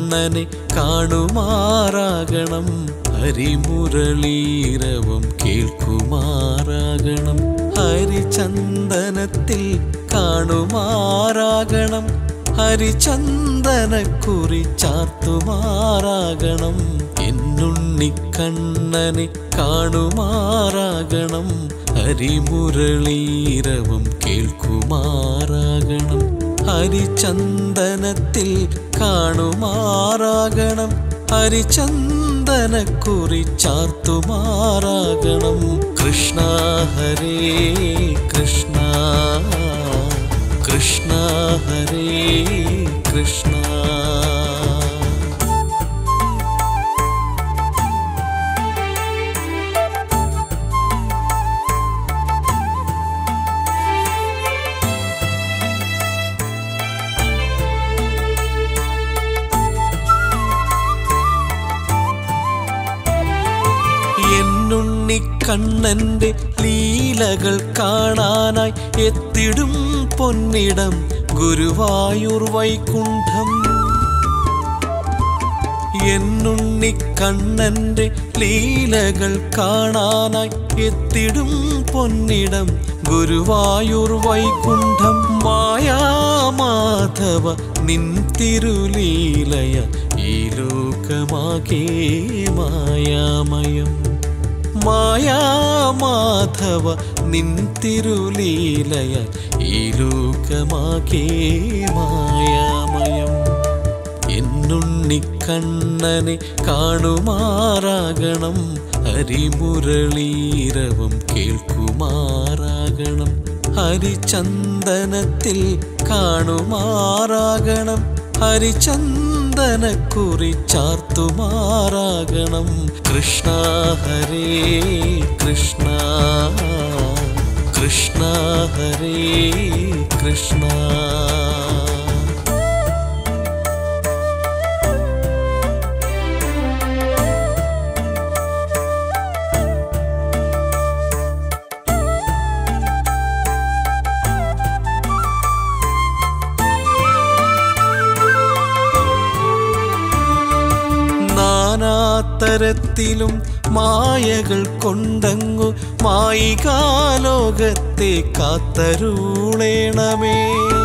കണ്ണനെ കാണുമാറാകണം ഹരിമുരളീരവം കേൾക്കുമാറാകണം ഹരിചന്ദനത്തിൽ കാണുമാറാകണം ഹരിചന്ദനക്കുറി ചാർത്തുമാറാകണം എന്നുണ്ണിക്കണ്ണനെ കാണുമാറാകണം ഹരിമുരളീരവം കേൾക്കുമാറാകണം ഹരിചന്ദനത്തിൽ കാണുമാറാകണം ഹരിചന്ദനക്കുറി ചാർത്തുമാറാകണം കൃഷ്ണ ഹരേ കൃഷ്ണ കൃഷ്ണ ഹരേ കൃഷ്ണ എന്നുണ്ണിക്കണ്ണന്റെ ലീലകൾ കാണാനായി എത്തിടും പൊന്നിടം ഗുരുവായൂർ വൈകുണ്ഠം എന്നുണ്ണിക്കണ്ണന്റെ ലീലകൾ കാണാനായി എത്തിടും പൊന്നിടം ഗുരുവായൂർ വൈകുണ്ഠം മായാമാധവ നിൻ തിരുലീലയ ഈ ലോകമാകെ മായാമയം മായാമാധവ നിൻ തിരുലീലയ ഈ ലോകമാകെ മായാമയം എന്നുണ്ണിക്കണ്ണനെ കാണുമാറാകണം ഹരിമുരളീരവം കേൾക്കുമാറാകണം ഹരിചന്ദനത്തിൽ കാണുമാറാകണം ഹരിചന്ദനക്കുറി ചാർത്തുമാറാകണം കൃഷ്ണ ഹരേ കൃഷ്ണ കൃഷ്ണ ഹരേ കൃഷ്ണ നാനാതരത്തിലും മായകൾ കൊണ്ടങ്ങു മായികാലോകത്തെ കാത്തരുളേണമേ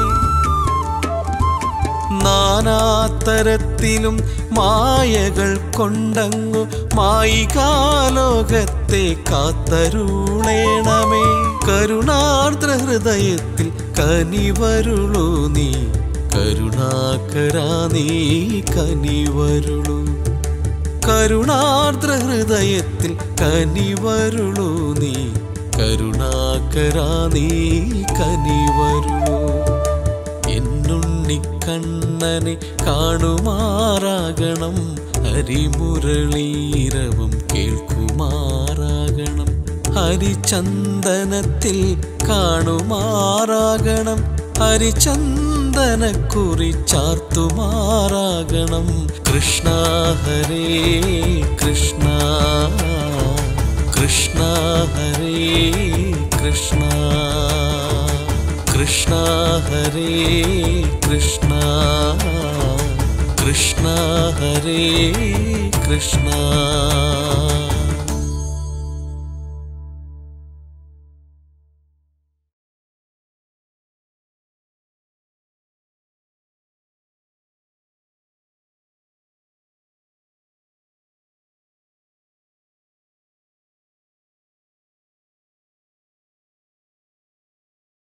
നാനാതരത്തിലും മായകൾ കൊണ്ടങ്ങു മായികാലോകത്തെ കാത്തരുളേണമേ കരുണാർദ്ര ഹൃദയത്തിൽ കനിവരുളു നീ കരുണാകരാ നീ കനിവരുളു കരുണാർദ്ര ഹൃദയത്തിൽ കനിവരുളു നീ കരുണാകരാ നീ കനിവരുളു എന്നുണ്ണിക്കണ്ണനെ കാണുമാറാകണം ഹരിമുരളീരവം കേൾക്കുമാറാകണം ഹരിചന്ദനത്തിൽ കാണുമാറാകണം ഹരിചന്ദനക്കുറി ചാർത്തുമാറാകണം കൃഷ്ണ ഹരേ കൃഷ്ണ കൃഷ്ണ ഹരേ കൃഷ്ണ കൃഷ്ണ ഹരേ കൃഷ്ണ കൃഷ്ണ ഹരേ കൃഷ്ണ